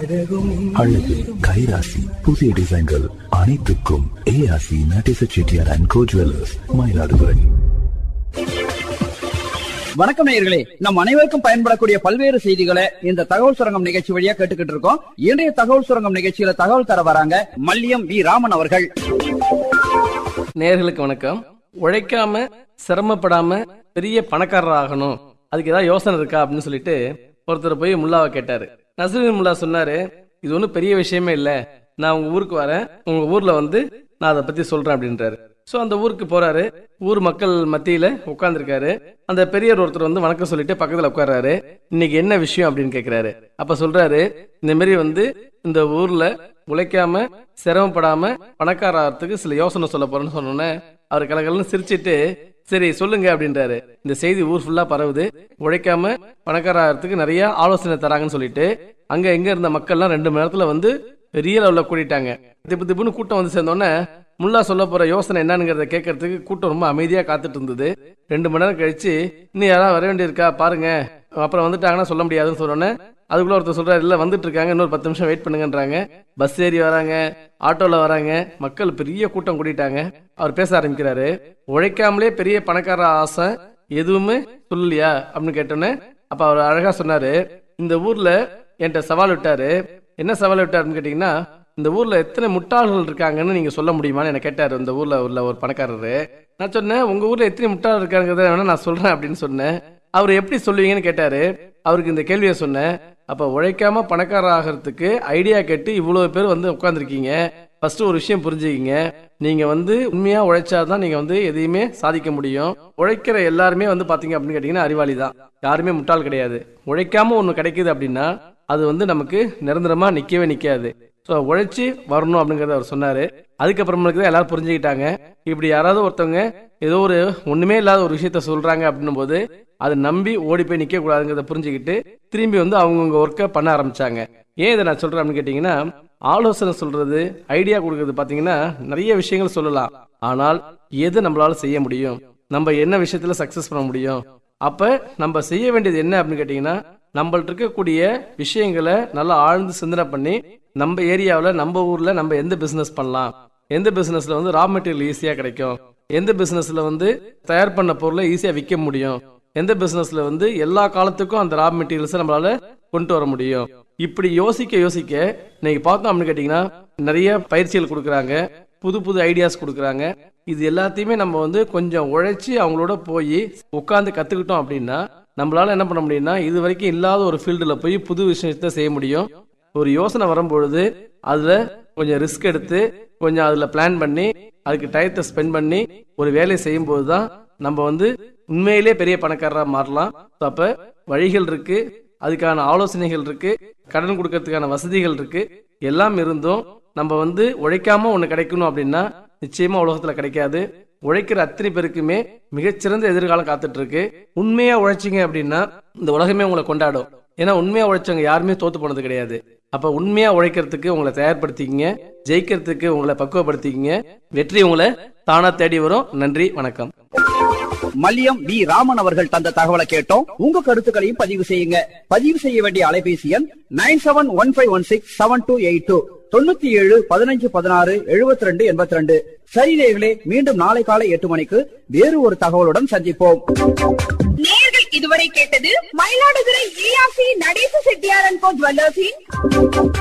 அல்லது கைராசி புதிய டிசைன்கள் அனைத்துக்கும் ஏஆசி நட்டிச Chettiar and co jewellers Mayiladuthurai வணக்கம் நேயர்களே நம் அனைவருக்கும் பயன்படக்கூடிய பல்வேறு செய்திகளை இந்த தகவல் சுரங்கம் நிகழ்ச்சி வழியா கேட்டுக்கிட்டு இருக்கோம் இன்றைய தகவல் சுரங்கம் நிகழ்ச்சியில தகவல் தர வராங்க மல்லியம் வி ராமன் அவர்கள் நேர்களுக்கு வணக்கம் உழைக்காம சிரமப்படாம பெரிய பணக்காரர் ஆகணும் அதுக்கு ஏதாவது யோசனை இருக்கா அப்படின்னு சொல்லிட்டு ஒருத்தர் போய் முல்லாவை கேட்டாரு நசருதீன் முல்லா சொன்னாரு இது ஒன்றும் பெரிய விஷயமே இல்ல நான் உங்க ஊருக்கு வரேன் உங்க ஊர்ல வந்து நான் அதை பத்தி சொல்றேன் அப்படின்றாரு சோ அந்த ஊருக்கு போறாரு ஊர் மக்கள் மத்தியில உட்கார்ந்துருக்காரு அந்த பெரியவர் ஒருத்தர் வந்து வணக்கம் சொல்லிட்டு பக்கத்துல உட்கார்றாரு இன்னைக்கு என்ன விஷயம் அப்படின்னு கேக்குறாரு அப்ப சொல்றாரு இந்த மாதிரி வந்து இந்த ஊர்ல உழைக்காம சிரமப்படாம பணக்கார ஆகிறதுக்கு சில யோசனை சொல்ல போறேன்னு சொன்னோன்னே அவர் கலகலன்னு சிரிச்சிட்டு சரி சொல்லுங்க அப்படின்றாரு இந்த செய்தி ஊர் ஃபுல்லா பரவுது உழைக்காம பணக்கார ஆகிறதுக்கு நிறைய ஆலோசனை தராங்கன்னு சொல்லிட்டு அங்க எங்க இருந்த மக்கள்லாம் ரெண்டு மணி நேரத்துல வந்து பெரிய லெவல்ல கூட்டிட்டாங்க திப்பு திப்புன்னு கூட்டம் வந்து சேர்ந்தோன்னே முல்லா சொல்ல போற யோசனை என்னங்கிறத கேட்கறதுக்கு கூட்டம் ரொம்ப அமைதியா காத்துட்டு இருந்தது ரெண்டு மணி நேரம் கழிச்சு இன்னும் யாராவது வர வேண்டியிருக்கா பாருங்க அப்புறம் வந்துட்டாங்கன்னா சொல்ல முடியாதுன்னு சொன்னோன்னே அதுக்குள்ள ஒருத்தர் சொல்றாரு இல்ல வந்துட்டு இருக்காங்க இன்னொரு பத்து நிமிஷம் வெயிட் பண்ணுங்கன்றாங்க பஸ் ஏறி வராங்க ஆட்டோல வராங்க மக்கள் பெரிய கூட்டம் கூட்டிட்டாங்க அவர் பேச ஆரம்பிக்கிறாரு உழைக்காமலே பெரிய பணக்கார ஆசை எதுவுமே சொல்லலையா அப்படின்னு கேட்டோன்னே அப்ப அவர் அழகா சொன்னாரு இந்த ஊர்ல என்கிட்ட சவால் விட்டாரு என்ன சவால் விட்டாருன்னு கேட்டீங்கன்னா இந்த ஊர்ல எத்தனை முட்டாள்கள் இருக்காங்கன்னு நீங்க சொல்ல முடியுமான்னு என்ன கேட்டாரு இந்த ஊர்ல உள்ள ஒரு பணக்காரரு நான் சொன்னேன் உங்க ஊர்ல எத்தனை முட்டாள் இருக்காங்கிறத வேணா நான் சொல்றேன் அப்படின்னு சொன்னேன் அவர் எப்படி சொல்லுவீங்கன்னு கேட்டாரு அவருக்கு இந்த கேள்வியை சொன்னேன் அப்ப உழைக்காம பணக்காரர் ஆகிறதுக்கு ஐடியா கேட்டு இவ்வளவு பேர் வந்து உட்கார்ந்துருக்கீங்க ஃபர்ஸ்ட் ஒரு விஷயம் புரிஞ்சுக்கிங்க நீங்க வந்து உண்மையா உழைச்சாதான் நீங்க வந்து எதையுமே சாதிக்க முடியும் உழைக்கிற எல்லாருமே வந்து பாத்தீங்க அப்படின்னு கேட்டீங்கன்னா அறிவாளி தான் யாருமே முட்டாள் கிடையாது உழைக்காம ஒண்ணு கிடைக்குது அப்படின்னா அது வந்து நமக்கு நிரந்தரமா நிக்கவே நிக்காது ஸோ உழைச்சி வரணும் அப்படிங்கறத அவர் சொன்னாரு அதுக்கப்புறமேலுக்கு தான் எல்லாரும் புரிஞ்சுக்கிட்டாங்க இப்படி யாராவது ஒருத்தவங்க ஏதோ ஒரு ஒண்ணுமே இல்லாத ஒரு விஷயத்த சொல்றாங்க அப்படின்னும் போது அதை நம்பி ஓடி போய் நிக்க கூடாதுங்கிறத புரிஞ்சுக்கிட்டு திரும்பி வந்து அவங்கவுங்க ஒர்க்கை பண்ண ஆரம்பிச்சாங்க ஏன் இதை நான் சொல்றேன் அப்படின்னு கேட்டீங்கன்னா ஆலோசனை சொல்றது ஐடியா கொடுக்கறது பாத்தீங்கன்னா நிறைய விஷயங்கள் சொல்லலாம் ஆனால் எது நம்மளால செய்ய முடியும் நம்ம என்ன விஷயத்துல சக்சஸ் பண்ண முடியும் அப்ப நம்ம செய்ய வேண்டியது என்ன அப்படின்னு கேட்டீங்கன்னா நம்மள்ட்ட இருக்கக்கூடிய விஷயங்களை நல்லா ஆழ்ந்து சிந்தனை பண்ணி நம்ம ஏரியாவில் நம்ம ஊர்ல நம்ம எந்த பிசினஸ் பண்ணலாம் எந்த பிசினஸ்ல வந்து ரா மெட்டீரியல் ஈஸியா கிடைக்கும் எந்த பிசினஸ்ல வந்து தயார் பண்ண பொருளை ஈஸியா விற்க முடியும் எந்த பிசினஸ்ல வந்து எல்லா காலத்துக்கும் அந்த ரா மெட்டீரியல்ஸை நம்மளால கொண்டு வர முடியும் இப்படி யோசிக்க யோசிக்க இன்னைக்கு பார்த்தோம் அப்படின்னு கேட்டீங்கன்னா நிறைய பயிற்சிகள் கொடுக்குறாங்க புது புது ஐடியாஸ் கொடுக்குறாங்க இது எல்லாத்தையுமே நம்ம வந்து கொஞ்சம் உழைச்சி அவங்களோட போய் உட்காந்து கத்துக்கிட்டோம் அப்படின்னா நம்மளால என்ன பண்ண முடியும்னா இது வரைக்கும் இல்லாத ஒரு ஃபீல்டுல போய் புது விஷயத்த செய்ய முடியும் ஒரு யோசனை வரும்பொழுது அதுல கொஞ்சம் ரிஸ்க் எடுத்து கொஞ்சம் அதுல பிளான் பண்ணி அதுக்கு டயத்தை ஸ்பெண்ட் பண்ணி ஒரு வேலையை செய்யும் போதுதான் நம்ம வந்து உண்மையிலே பெரிய பணக்காரரா மாறலாம் So, அப்ப வழிகள் இருக்கு அதுக்கான ஆலோசனைகள் இருக்கு கடன் கொடுக்கறதுக்கான வசதிகள் இருக்கு எல்லாம் இருந்தும் நம்ம வந்து உழைக்காம ஒண்ணு கிடைக்கணும் அப்படின்னா நிச்சயமா உலகத்துல கிடைக்காது உழைக்கிற அத்தனை பேருக்குமே மிகச்சிறந்த எதிர்காலம் காத்துட்டு இருக்கு உண்மையா உழைச்சிங்க அப்படின்னா இந்த உலகமே உங்களை கொண்டாடும் ஏன்னா உண்மையா உழைச்சவங்க யாருமே தோத்து போனது கிடையாது அப்ப உண்மையா உழைக்கிறதுக்கு உங்களை தயார்படுத்திக்கிங்க ஜெயிக்கிறதுக்கு உங்களை பக்குவப்படுத்திக்கிங்க வெற்றி உங்களை தானா தேடி வரும் நன்றி வணக்கம் மல்லியம் வி ராமன் அவர்கள் தந்த தகவலை கேட்டோம் உங்க கருத்துக்களையும் பதிவு செய்யுங்க பதிவு செய்ய வேண்டிய அலைபேசி எண் nine seven one five one six seven two eight two தொண்ணூத்தி ஏழு பதினஞ்சு பதினாறு எழுபத்தி ரெண்டு எண்பத்தி ரெண்டு சரிதேகளே மீண்டும் நாளை காலை எட்டு மணிக்கு வேறு ஒரு தகவலுடன் சந்திப்போம் நேர்கள் இதுவரை கேட்டது மயிலாடுதுறை ஏஆர்சி நடேச செட்டியாரன் கோ ஜுவல்லர்ஸின்